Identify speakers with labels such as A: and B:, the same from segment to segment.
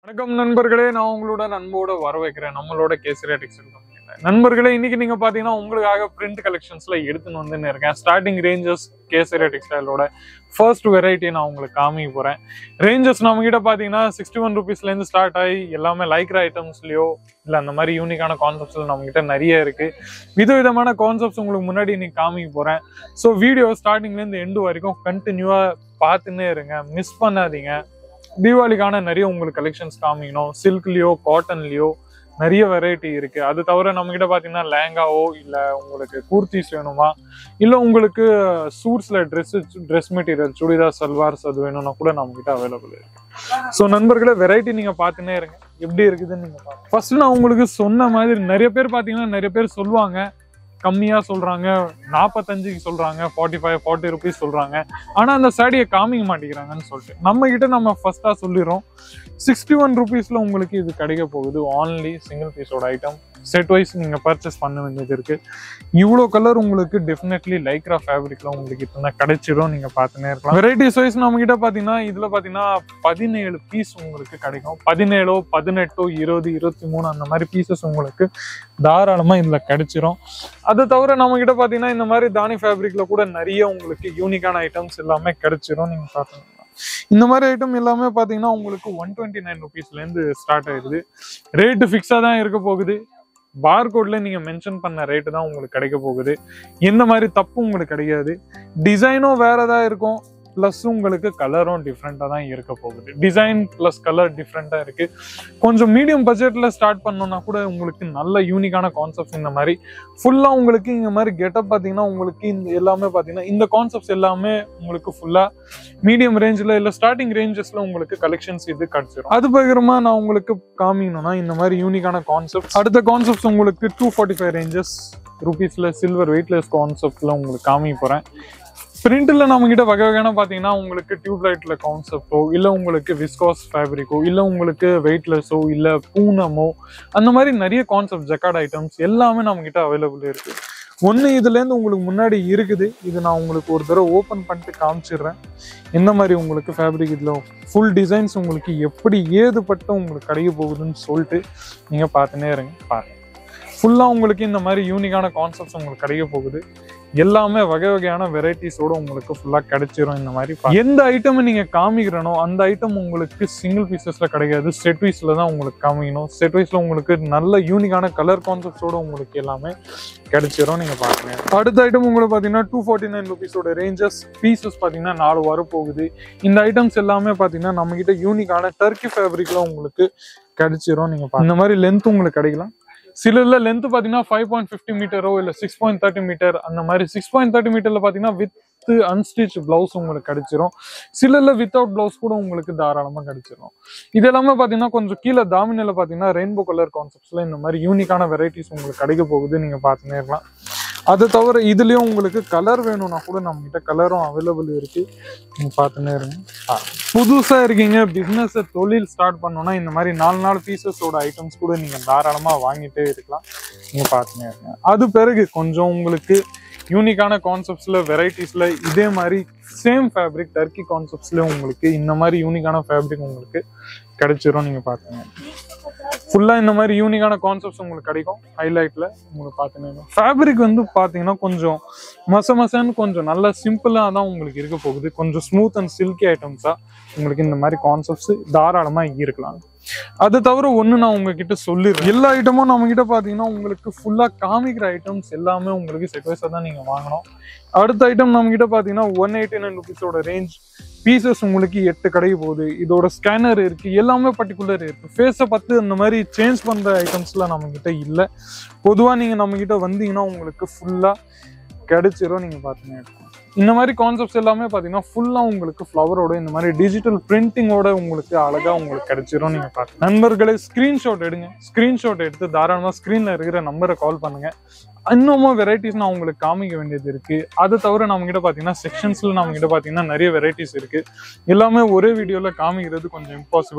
A: வணக்கம் நண்பர்களே நான் உங்களோட நண்போட வர வைக்கிறேன் நம்மளோட கேசரியா டெக்ஸ்டைல் கம்பெனில நண்பர்களே இன்னைக்கு நீங்க பாத்தீங்கன்னா உங்களுக்காக பிரிண்ட் கலெக்ஷன்ஸ்ல எடுத்துன்னு வந்து இருக்கேன் ஸ்டார்டிங் ரேஞ்சஸ் கேசரியா டெக்ஸ்டைலோட ஃபர்ஸ்ட் வெரைட்டி நான் உங்களுக்கு காமிக்க போறேன் ரேஞ்சஸ் நம்ம கிட்ட பாத்தீங்கன்னா சிக்ஸ்டி ஒன் ருபீஸ்ல இருந்து ஸ்டார்ட் ஆகி எல்லாமே லைக்ரா ஐட்டம்ஸ்லயோ இல்ல அந்த மாதிரி யூனிக்கான கான்செப்ட்ஸ்ல நம்ம கிட்ட நிறைய இருக்கு விதவிதமான கான்செப்ட்ஸ் உங்களுக்கு முன்னாடி இன்னைக்கு காமிக்க போறேன் ஸோ வீடியோ ஸ்டார்டிங்ல இருந்து எண்டு வரைக்கும் கண்டினியூவா பார்த்துன்னே இருங்க மிஸ் பண்ணாதீங்க தீபாவளிக்கான நிறைய உங்களுக்கு கலெக்ஷன்ஸ் காமிக்கணும் சில்க்லயோ காட்டன்லயோ நிறைய வெரைட்டி இருக்கு அது தவிர நம்ம கிட்ட பாத்தீங்கன்னா லேங்காவோ இல்ல உங்களுக்கு கூர்த்திஸ் வேணுமா இல்ல உங்களுக்கு சூட்ஸ்ல dress dress material churidar salwars அது வேணும்னா கூட நம்ம கிட்ட அவைலபிள் இருக்கு ஸோ நண்பர்களே வெரைட்டி நீங்க பார்த்துன்னே இருங்க எப்படி இருக்குதுன்னு நீங்க பாருங்க ஃபர்ஸ்ட் நான் உங்களுக்கு சொன்ன மாதிரி நிறைய பேர் பாத்தீங்கன்னா நிறைய பேர் சொல்லுவாங்க கம்மியா சொல்றாங்க நாற்பத்தஞ்சுக்கு சொல்றாங்க ஃபார்ட்டி ஃபைவ் ஃபார்ட்டி ருபீஸ் சொல்றாங்க ஆனா அந்த சாடியை காமிக்க மாட்டேங்கிறாங்கன்னு சொல்லிட்டு நம்ம கிட்ட நம்ம ஃபர்ஸ்டா சொல்லிடுறோம் சிக்ஸ்டி ஒன் ருபீஸ்ல உங்களுக்கு இது கிடைக்க போகுது ஆன்லி சிங்கிள் பீஸோட ஐட்டம் செட் வைஸ் நீங்க பர்ச்சேஸ் பண்ண வேண்டியது இருக்கு இவ்வளோ கலர் உங்களுக்கு டெஃபினெட்லி லைக்ரா ஃபேப்ரிக்ல உங்களுக்கு இப்போ கிடைச்சிடும் நீங்க பார்த்துனே இருக்கலாம் வெரைட்டிஸ் வைஸ் நம்ம கிட்ட பாத்தீங்கன்னா இதுல பாத்தீங்கன்னா பதினேழு பீஸ் உங்களுக்கு கிடைக்கும் பதினேழோ பதினெட்டோ இருபது இருபத்தி மூணு அந்த மாதிரி பீசஸ் உங்களுக்கு தாராளமா இதுல கிடைச்சிரும் அது தவிர நம்ம கிட்ட பாத்தீங்கன்னா இந்த மாதிரி தானி ஃபேப்ரிக்ல கூட நிறைய உங்களுக்கு யூனிக்கான ஐட்டம்ஸ் எல்லாமே கிடைச்சிரும் நீங்க பாத்தீங்கன்னா இந்த மாதிரி ஐட்டம் எல்லாமே பாத்தீங்கன்னா உங்களுக்கு ஒன் டுவெண்ட்டி நைன் ருபீஸ்ல இருந்து ஸ்டார்ட் ஆயிடுது ரேட்டு ஃபிக்ஸா தான் இருக்க போகுது பார்கோட்ல நீங்க மென்ஷன் பண்ண ரேட்டு தான் உங்களுக்கு கிடைக்க போகுது எந்த மாதிரி தப்பு உங்களுக்கு கிடைக்காது டிசைனும் வேற ஏதாவது இருக்கும் ப்ளஸ் உங்களுக்கு கலரும் டிஃப்ரெண்ட்டாக தான் இருக்க போகுது டிசைன் ப்ளஸ் கலர் டிஃப்ரெண்ட்டாக இருக்கு கொஞ்சம் மீடியம் பட்ஜெட்டில் ஸ்டார்ட் பண்ணோம்னா கூட உங்களுக்கு நல்ல யூனிக்கான கான்செப்ட்ஸ் இந்த மாதிரி ஃபுல்லாக உங்களுக்கு இந்த மாதிரி கெட்டப் பார்த்தீங்கன்னா உங்களுக்கு இந்த எல்லாமே பார்த்தீங்கன்னா இந்த கான்செப்ட்ஸ் எல்லாமே உங்களுக்கு ஃபுல்லாக மீடியம் ரேஞ்சில் இல்லை ஸ்டார்டிங் ரேஞ்சஸில் உங்களுக்கு கலெக்ஷன்ஸ் இது கிடச்சிரும் அது பகிரமா நான் உங்களுக்கு காமிக்கணும்னா இந்த மாதிரி யூனிக்கான கான்செப்ட்ஸ் அடுத்த கான்செப்ட்ஸ் உங்களுக்கு டூ ஃபார்ட்டி ஃபைவ் ரேஞ்சஸ் ருபீஸில் சில்வர் வெயிட்லெஸ் கான்செப்டில் உங்களுக்கு காமிக்க போகிறேன் பிரிண்ட்ல நம்ம கிட்ட வகை வகையான பாத்தீங்கன்னா உங்களுக்கு டியூப் லைட்ல கான்செப்டோ இல்ல உங்களுக்கு விஸ்காஸ் ஃபேப்ரிக்கோ இல்ல உங்களுக்கு வெயிட்லெஸ்ஸோ இல்ல பூனமோ அந்த மாதிரி நிறைய கான்செப்ட் ஜக்கார்ட் ஐட்டம்ஸ் எல்லாமே நம்ம கிட்ட அவைலபிள் இருக்கு ஒன்று இதுலேருந்து உங்களுக்கு முன்னாடி இருக்குது இது நான் உங்களுக்கு ஒரு தடவை ஓப்பன் பண்ணிட்டு காமிச்சிடுறேன் என்ன மாதிரி உங்களுக்கு ஃபேப்ரிக் இதில் ஃபுல் டிசைன்ஸ் உங்களுக்கு எப்படி ஏதுப்பட்ட உங்களுக்கு கிடைக்க போகுதுன்னு சொல்லிட்டு நீங்கள் பார்த்துனே இருங்க பாருங்க ஃபுல்லாக உங்களுக்கு இந்த மாதிரி யூனிக்கான கான்செப்ட்ஸ் உங்களுக்கு கிடைக்க போகுது எல்லாமே வகை வகையான வெரைட்டிஸோட உங்களுக்கு ஃபுல்லாக கிடைச்சிரும் இந்த மாதிரி பா- எந்த ஐட்டம் நீங்க காமிக்கிறனோ அந்த ஐட்டம் உங்களுக்கு சிங்கிள் பீசஸ்ல கிடைக்காது செட் வைஸ்ல தான் உங்களுக்கு காமிக்கணும் செட் வைஸ்ல உங்களுக்கு நல்ல யூனிக்கான கலர் கான்செப்ட்ஸோட உங்களுக்கு எல்லாமே கிடைச்சிரும் நீங்க பாருங்க அடுத்த ஐட்டம் உங்களுக்கு பாத்தீங்கன்னா டூ ஃபார்ட்டி நைன் ருபீஸோட ரேஞ்சஸ் பீசஸ் பாத்தீங்கன்னா நாலு வர போகுது இந்த ஐட்டம்ஸ் எல்லாமே பாத்தீங்கன்னா நம்ம கிட்ட யூனிக்கான டர்க்கி ஃபேப்ரிக்ல உங்களுக்கு கிடைச்சிரும் நீங்க பாருங்க. இந்த மாதிரி லென்த் உங்களுக்கு கிடைக்கலாம் சிலர்ல லென்த் பாத்தீங்கன்னா ஃபைவ் பாயிண்ட் ஃபிஃப்டி மீட்டரோ இல்ல சிக்ஸ் பாயிண்ட் தேர்ட்டி மீட்டர் அந்த மாதிரி சிக்ஸ் பாயிண்ட் தேர்ட்டி மீட்டர்ல பாத்தீங்கன்னா வித் அன்ஸ்டிச் பிளவுஸ் உங்களுக்கு கிடைச்சிரும் சிலர்ல வித்தவுட் பிளவுஸ் கூட உங்களுக்கு தாராளமா கிடைச்சிரும் இது எல்லாமே பாத்தீங்கன்னா கொஞ்சம் கீழே தாமினில பாத்தீங்கன்னா ரெயின்போ கலர் கான்செப்ட்ஸ்ல இந்த மாதிரி யூனிக்கான வெரைட்டிஸ் உங்களுக்கு கிடைக்க போகுது நீங்க பாத்துனே இருக்கலாம் அது தவிர இதுலயும் உங்களுக்கு கலர் வேணும்னா கூட நம்ம கிட்ட கலரும் அவைலபிள் இருக்கு நீங்க பாத்துனே இருங்க புதுசா இருக்கீங்க பிசினஸ் தொழில் ஸ்டார்ட் பண்ணோம்னா இந்த மாதிரி நாலு நாலு பீசஸோட ஐட்டம்ஸ் கூட நீங்க தாராளமா வாங்கிட்டே இருக்கலாம் நீங்க பாத்துனே இருங்க அது பிறகு கொஞ்சம் உங்களுக்கு யூனிக்கான கான்செப்ட்ஸ்ல வெரைட்டிஸ்ல இதே மாதிரி சேம் ஃபேப்ரிக் டர்க்கி கான்செப்ட்ஸ்ல உங்களுக்கு இந்த மாதிரி யூனிக்கான ஃபேப்ரிக் உங்களுக்கு கிடைச்சிரும் நீங்க பாத்துங்க ஃபுல்லா இந்த மாதிரி யூனிக்கான கான்செப்ட்ஸ் உங்களுக்கு கிடைக்கும் ஹைலைட்ல உங்களுக்கு பாத்துனீங்க ஃபேப்ரிக் வந்து பாத்தீங்கன்னா கொஞ்சம் மச மசன்னு கொஞ்சம் நல்ல சிம்பிளா தான் உங்களுக்கு இருக்க போகுது கொஞ்சம் ஸ்மூத் அண்ட் சில்கி ஐட்டம்ஸா உங்களுக்கு இந்த மாதிரி கான்செப்ட்ஸ் தாராளமா இருக்கலாம் அது தவிர ஒண்ணு நான் உங்ககிட்ட சொல்லிடுறேன் எல்லா ஐட்டமும் நம்ம கிட்ட பாத்தீங்கன்னா உங்களுக்கு ஃபுல்லா காமிக்கிற ஐட்டம்ஸ் எல்லாமே உங்களுக்கு செட் வைஸா தான் நீங்க வாங்கணும் அடுத்த ஐட்டம் நம்ம கிட்ட பாத்தீங்கன்னா ஒன் எயிட்டி நைன் ருபீஸோட ரேஞ்ச் பீசஸ் உங்களுக்கு எட்டு கிடைக்க போகுது இதோட ஸ்கேனர் இருக்கு எல்லாமே பர்டிகுலர் இருக்கு ஃபேஸை பார்த்து அந்த மாதிரி சேஞ்ச் பண்ற ஐட்டம்ஸ்லாம் நம்ம கிட்ட இல்லை பொதுவா நீங்க நம்ம கிட்ட வந்தீங்கன்னா உங்களுக்கு ஃபுல்லா கிடைச்சிரும் நீங்க பாத்தீங்கன்னா இந்த மாதிரி கான்செப்ட்ஸ் எல்லாமே பாத்தீங்கன்னா ஃபுல்லா உங்களுக்கு ஃப்ளவரோட இந்த மாதிரி டிஜிட்டல் பிரிண்டிங்கோட உங்களுக்கு அழகா உங்களுக்கு கிடைச்சிரும் நீங்க பாருங்க நண்பர்களே ஸ்கிரீன்ஷாட் எடுங்க ஸ்கிரீன்ஷாட் எடுத்து தாராளமா ஸ்கிரீன்ல இருக்கிற நம்பரை கால் பண்ணுங்க இன்னமும் வெரைட்டிஸ் நான் உங்களுக்கு காமிக்க வேண்டியது இருக்கு அது தவிர நம்ம கிட்ட பாத்தீங்கன்னா செக்ஷன்ஸ்ல நம்ம கிட்ட பாத்தீங்கன்னா நிறைய வெரைட்டிஸ் இருக்கு எல்லாமே ஒரே வீடியோல காமிக்கிறது கொஞ்சம் இம்பாசிபிள்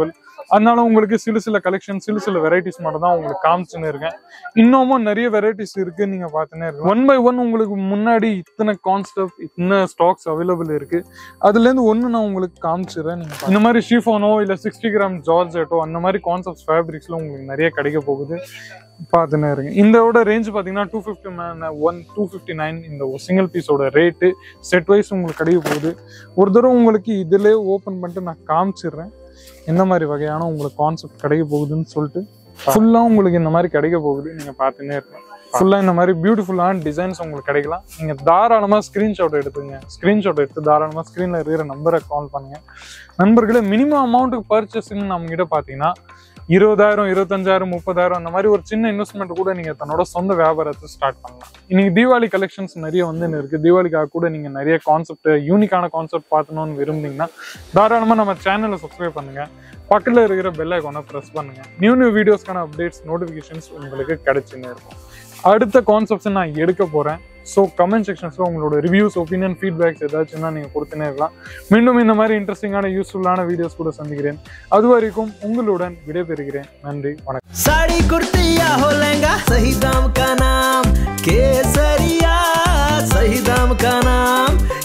A: அதனால உங்களுக்கு சில சில கலெக்ஷன் சில சில வெரைட்டிஸ் மட்டும் தான் உங்களுக்கு காமிச்சுன்னு இருக்கேன் இன்னமும் நிறைய வெரைட்டிஸ் இருக்கு நீங்க பார்த்துனே இருக்கு ஒன் பை ஒன் உங்களுக்கு முன்னாடி இத்தனை கான்செப்ட் இத்தனை ஸ்டாக்ஸ் அவைலபிள் இருக்கு அதுல இருந்து ஒண்ணு நான் உங்களுக்கு காமிச்சிடுறேன் நீங்க பாருங்க. இந்த மாதிரி ஷிஃபோனோ இல்ல சிக்ஸ்டி கிராம் ஜார்ஜெட்டோ அந்த மாதிரி கான்செப்ட் ஃபேப்ரிக்ஸ்ல உங்களுக்கு நிறைய கிடைக்க போகுது பார்த்துனே இருங்க இதோட ரேஞ்ச் பார்த்தீங்கன்னா two fifty one two fifty nine இந்த சிங்கிள் பீஸோட ரேட்டு செட் வைஸ் உங்களுக்கு கிடைக்க போகுது ஒரு தடவை உங்களுக்கு இதிலே ஓப்பன் பண்ணிட்டு நான் காமிச்சிடுறேன் எந்த மாதிரி வகையான உங்களுக்கு கான்செப்ட் கிடைக்க போகுதுன்னு சொல்லிட்டு ஃபுல்லாக உங்களுக்கு இந்த மாதிரி கிடைக்க போகுது நீங்கள் பார்த்துன்னே இருக்கலாம் ஃபுல்லாக இந்த மாதிரி பியூட்டிஃபுல்லான டிசைன்ஸ் உங்களுக்கு கிடைக்கலாம் நீங்கள் தாராளமாக ஸ்க்ரீன்ஷாட் எடுத்துங்க ஸ்க்ரீன்ஷாட் எடுத்து தாராளமாக ஸ்க்ரீனில் இருக்கிற நம்பரை கால் பண்ணுங்க நண்பர்களே மினிமம் அமௌண்ட்டுக்கு பர்ச்சேஸ்ன்னு நம்ம கிட்ட பார்த்தீங்கன்னா இருபதாயிரம் இருபத்தஞ்சாயிரம் முப்பதாயிரம் அந்த மாதிரி ஒரு சின்ன இன்வெஸ்ட்மெண்ட் கூட நீங்க தன்னோட சொந்த வியாபாரத்தை ஸ்டார்ட் பண்ணலாம் இன்னைக்கு தீபாவளி கலெக்ஷன்ஸ் நிறைய வந்து இருக்கு தீபாவளிக்காக கூட நீங்க நிறைய கான்செப்ட் யூனிக்கான கான்செப்ட் பார்க்கணும்னு விரும்புனீங்கன்னா தாராளமா நம்ம சேனலை சப்ஸ்கிரைப் பண்ணுங்க பக்கத்துல இருக்கிற பெல் ஐக்கானை ப்ரெஸ் பண்ணுங்க நியூ நியூ வீடியோஸ்க்கான அப்டேட்ஸ் நோட்டிஃபிகேஷன்ஸ் உங்களுக்கு கிடைச்சுன்னு இருக்கும் அடுத்த கான்செப்ட்ஸ் நான் எடுக்க போறேன் ஸோ கமெண்ட் செக்ஷன்ஸ்ல உங்களோட ரிவ்யூஸ் ஒப்பீனியன் ஃபீட்பேக்ஸ் ஏதாச்சும்னா நீங்க கொடுத்துனே இருக்கலாம் மீண்டும் இந்த மாதிரி இன்ட்ரெஸ்டிங்கான யூஸ்ஃபுல்லான வீடியோஸ் கூட சந்திக்கிறேன் அது வரைக்கும் உங்களுடன் விடைபெறுகிறேன் நன்றி வணக்கம்
B: साड़ी कुर्ती या हो लहंगा सही दाम का नाम केसरिया सही दाम का नाम